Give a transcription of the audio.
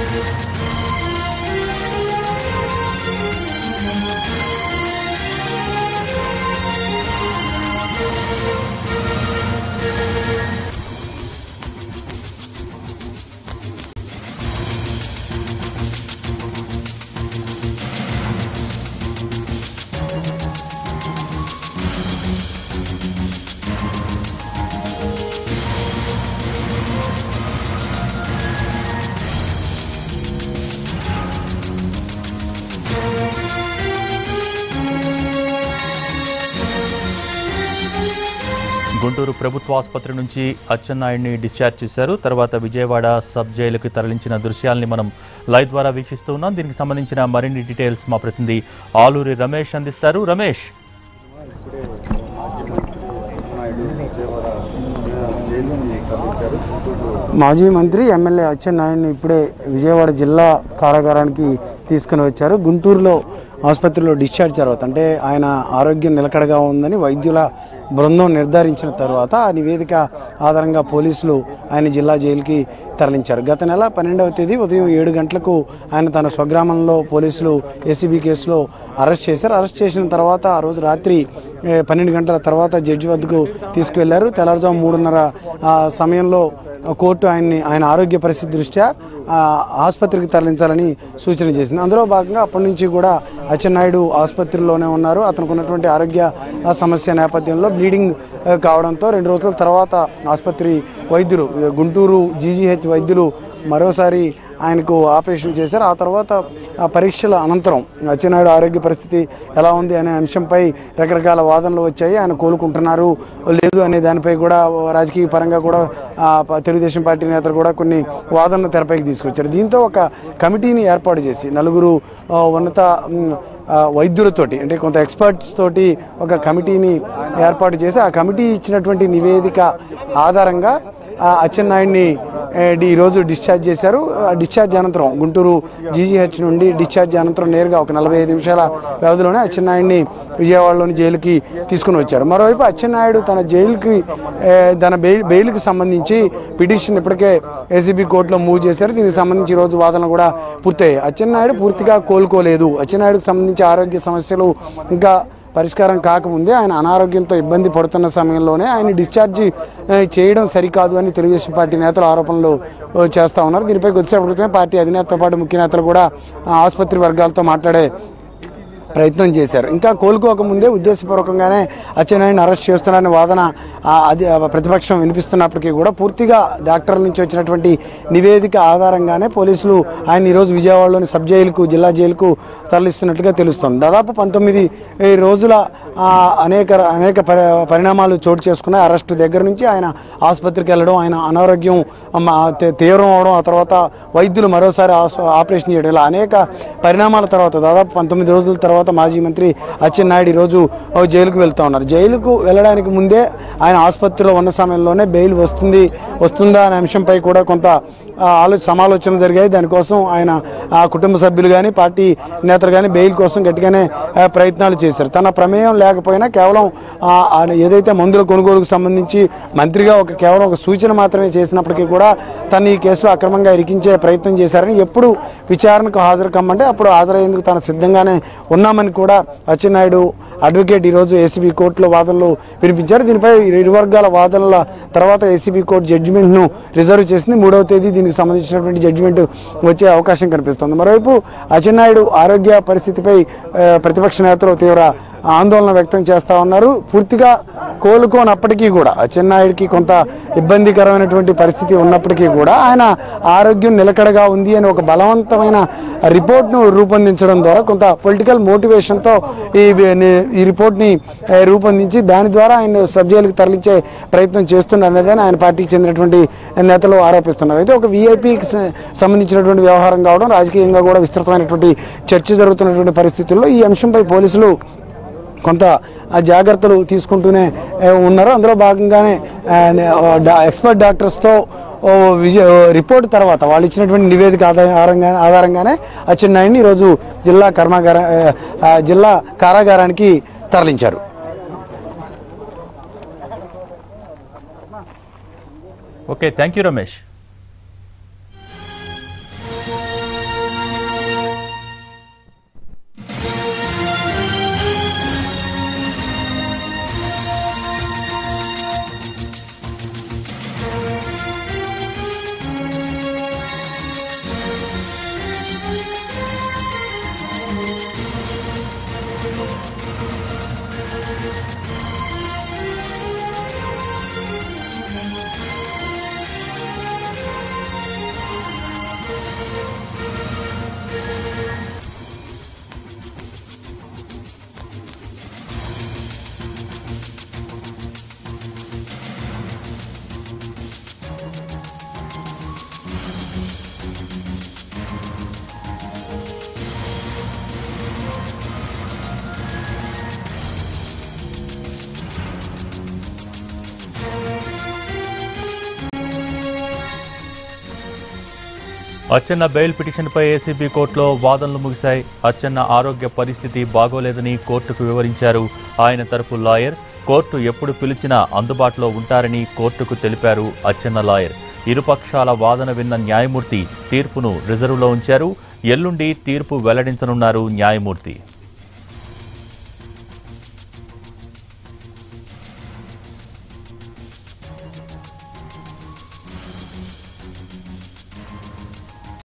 గుంటూరు ప్రభుత్వ ఆసుపత్రి నుంచి అచ్చెన్నాయుడిని డిశ్చార్జ్ చేశారు తర్వాత విజయవాడ సబ్ జైలుకి తరలించిన దృశ్యాల్ని మనం లైవ్ ద్వారా వీక్షిస్తూ ఉన్నాం దీనికి సంబంధించిన మరిన్ని డీటెయిల్స్ మా ప్రతినిధి ఆలూరి రమేష్ అందిస్తారు రమేష్ మాజీ మంత్రి ఎమ్మెల్యే అచ్చెన్నాయుడిని ఇప్పుడే విజయవాడ జిల్లా కారాగారానికి తీసుకుని వచ్చారు గుంటూరులో ఆసుపత్రిలో డిశ్చార్జ్ తర్వాత అంటే ఆయన ఆరోగ్యం నిలకడగా ఉందని వైద్యుల బృందం నిర్ధారించిన తర్వాత ఆ నివేదిక ఆధారంగా పోలీసులు ఆయన జిల్లా జైలుకి తరలించారు గత నెల పన్నెండవ తేదీ ఉదయం ఏడు గంటలకు ఆయన తన స్వగ్రామంలో పోలీసులు ఏసీబీ కేసులో అరెస్ట్ చేశారు అరెస్ట్ చేసిన తర్వాత ఆ రోజు రాత్రి ఏ, పన్నెండు గంటల తర్వాత జడ్జి వద్దకు తీసుకువెళ్లారు తెల్లవారుజాము మూడున్నర ఆ, సమయంలో కోర్టు ఆయన్ని ఆయన ఆరోగ్య పరిస్థితి దృష్ట్యా ఆ, ఆసుపత్రికి తరలించాలని సూచన చేసింది అందులో భాగంగా అప్పటి నుంచి కూడా అచ్చెన్నాయుడు ఆసుపత్రిలోనే ఉన్నారు అతనికి ఉన్నటువంటి ఆరోగ్య ఆ, సమస్య నేపథ్యంలో బ్లీడింగ్ ఆ, కావడంతో రెండు రోజుల తర్వాత ఆసుపత్రి వైద్యులు గుంటూరు జీజీహెచ్ వైద్యులు మరోసారి ఆయనకు ఆపరేషన్ చేశారు ఆ తర్వాత ఆ పరీక్షల అనంతరం అచ్చెన్నాయుడు ఆరోగ్య పరిస్థితి ఎలా ఉంది అనే అంశంపై రకరకాల వాదనలు వచ్చాయి ఆయన కోలుకుంటున్నారు లేదు అనే దానిపై కూడా రాజకీయ పరంగా కూడా ఆ, ప- తెలుగుదేశం పార్టీ నేతలు కూడా కొన్ని వాదనలు తెరపైకి తీసుకొచ్చారు దీంతో ఒక కమిటీని ఏర్పాటు చేసి నలుగురు ఆ, ఉన్నత మ్, ఆ, వైద్యులతోటి అంటే కొంత ఎక్స్పర్ట్స్ తోటి ఒక కమిటీని ఏర్పాటు చేసి ఆ కమిటీ ఇచ్చినటువంటి నివేదిక ఆధారంగా ఆ అచ్చెన్నాయుడిని ఏ, డి- ఈరోజు డిశ్చార్జ్ చేశారు ఆ డిశ్చార్జ్ అనంతరం గుంటూరు జీజీహెచ్ నుండి డిశ్చార్జ్ అనంతరం నేరుగా ఒక నలభై ఐదు నిమిషాల వ్యవధిలోనే అచ్చెన్నాయుడిని విజయవాడలోని జైలుకి తీసుకుని వచ్చారు మరోవైపు అచ్చెన్నాయుడు తన జైలుకి ఏ, తన బెయిల్ బెయిల్కి సంబంధించి పిటిషన్ ఇప్పటికే ఏసీబీ కోర్టులో మూవ్ చేశారు దీనికి సంబంధించి ఈ రోజు వాదనలు కూడా పూర్తయ్యాయి అచ్చెన్నాయుడు పూర్తిగా కోలుకోలేదు అచ్చెన్నాయుడుకి సంబంధించి ఆరోగ్య సమస్యలు ఇంకా పరిష్కారం కాకముందే ఆయన అనారోగ్యంతో ఇబ్బంది పడుతున్న సమయంలోనే ఆయన డిశ్చార్జ్ ఆ, చేయడం సరికాదు అని తెలుగుదేశం పార్టీ నేతలు ఆరోపణలు ఆ, చేస్తా ఉన్నారు దీనిపై కొద్దిసేపటి పార్టీ అధినేతతో పాటు ముఖ్య నేతలు కూడా ఆ, ఆసుపత్రి వర్గాలతో మాట్లాడే ప్రయత్నం చేశారు ఇంకా కోలుకోకముందే ఉద్దేశపూర్వకంగానే అచ్చెన్నాయుడిని అరెస్ట్ చేస్తున్నారనే వాదన ఆ, అది ఆ, ప్రతిపక్షం వినిపిస్తున్నప్పటికీ కూడా పూర్తిగా డాక్టర్ల నుంచి వచ్చినటువంటి నివేదిక ఆధారంగానే పోలీసులు ఆయన ఈరోజు విజయవాడలోని సబ్ జైలుకు జిల్లా జైలుకు తరలిస్తున్నట్టుగా తెలుస్తోంది దాదాపు పంతొమ్మిది ఈ రోజుల ఆ, అనేక అనేక పరి- పరిణామాలు చోటు చేసుకున్నాయి అరెస్ట్ దగ్గర నుంచి ఆయన ఆసుపత్రికి వెళ్ళడం ఆయన అనారోగ్యం అమ్మ, తీ- తీవ్రం అవడం ఆ తర్వాత వైద్యులు మరోసారి ఆస్- ఆపరేషన్ చేయడం ఇలా అనేక పరిణామాల తర్వాత దాదాపు పంతొమ్మిది రోజుల తర్వాత మాజీ మంత్రి అచ్చెన్నాయుడు ఈరోజు ఓ జైలుకు వెళ్తా ఉన్నారు జైలుకు వెళ్ళడానికి ముందే ఆయన ఆసుపత్రిలో ఉన్న సమయంలోనే బెయిల్ వస్తుంది వస్తుందా అనే అంశంపై కూడా కొంత ఆ, ఆలో సమాలోచనలు జరిగాయి దానికోసం ఆయన ఆ కుటుంబ సభ్యులు కానీ పార్టీ నేతలు కానీ బెయిల్ కోసం గట్టిగానే ఆ, ప్రయత్నాలు చేశారు తన ప్రమేయం లేకపోయినా కేవలం ఆ, ఆయన ఏదైతే మందుల కొనుగోలుకు సంబంధించి మంత్రిగా ఒక కేవలం ఒక సూచన మాత్రమే చేసినప్పటికీ కూడా తను ఈ కేసులో అక్రమంగా ఇరికించే ప్రయత్నం చేశారని ఎప్పుడు విచారణకు హాజరు కమ్మంటే అప్పుడు హాజరయ్యేందుకు తాను సిద్ధంగానే ఉన్నామని కూడా అచ్చెన్నాయుడు అడ్వకేట్ ఈరోజు ఏసీబీ కోర్టులో వాదనలు వినిపించారు దీనిపై ఇరు వర్గాల వాదనల తర్వాత ఏసీబీ కోర్టు జడ్జిమెంట్ను రిజర్వ్ చేసింది మూడవ తేదీ దీనికి సంబంధించినటువంటి జడ్జిమెంట్ వచ్చే అవకాశం కనిపిస్తోంది మరోవైపు అచ్చెన్నాయుడు ఆరోగ్య పరిస్థితిపై ఆ, ప్రతిపక్ష నేతలు తీవ్ర ఆందోళన వ్యక్తం చేస్తా ఉన్నారు పూర్తిగా కోలుకోనప్పటికీ కూడా అచ్చెన్నాయుడికి కొంత ఇబ్బందికరమైనటువంటి పరిస్థితి ఉన్నప్పటికీ కూడా ఆయన ఆరోగ్యం నిలకడగా ఉంది అని ఒక బలవంతమైన రిపోర్ట్ను రూపొందించడం ద్వారా కొంత పొలిటికల్ మోటివేషన్తో ఈ ఈ రిపోర్ట్ని ఏ, రూపొందించి దాని ద్వారా ఆయన సబ్ జైలుకి తరలించే ప్రయత్నం చేస్తున్నారు అనేది ఆయన పార్టీకి చెందినటువంటి నేతలు ఆరోపిస్తున్నారు అయితే ఒక వీఐపీకి సంబంధించినటువంటి వ్యవహారం కావడం రాజకీయంగా కూడా విస్తృతమైనటువంటి చర్చ జరుగుతున్నటువంటి పరిస్థితుల్లో ఈ అంశంపై పోలీసులు కొంత ఆ జాగ్రత్తలు తీసుకుంటూనే ఏ, ఉన్నారు అందులో భాగంగానే ఆ, నే- ఆ, డా- ఎక్స్పర్ట్ డాక్టర్స్తో ఓ విజయ ఓ రిపోర్ట్ తర్వాత వాళ్ళు ఇచ్చినటువంటి నివేదిక ఆధారంగా ఆధారంగానే అచ్చెన్నాయుడిని ఈరోజు జిల్లా కర్మాగార ఆ, ఆ, జిల్లా కారాగారానికి తరలించారు okay thank you Ramesh Atchanna bail పిటిషన్పై ఏసీబీ కోర్టులో వాదనలు ముగిశాయి అచ్చెన్న ఆరోగ్య పరిస్థితి బాగోలేదని కోర్టుకు వివరించారు ఆయన తరపు లాయర్ కోర్టు ఎప్పుడు పిలిచినా అందుబాటులో ఉంటారని కోర్టుకు తెలిపారు అచ్చెన్న లాయర్ ఇరుపక్షాల వాదన విన్న న్యాయమూర్తి తీర్పును రిజర్వులో ఉంచారు ఎల్లుండి తీర్పు వెల్లడించనున్నారు న్యాయమూర్తి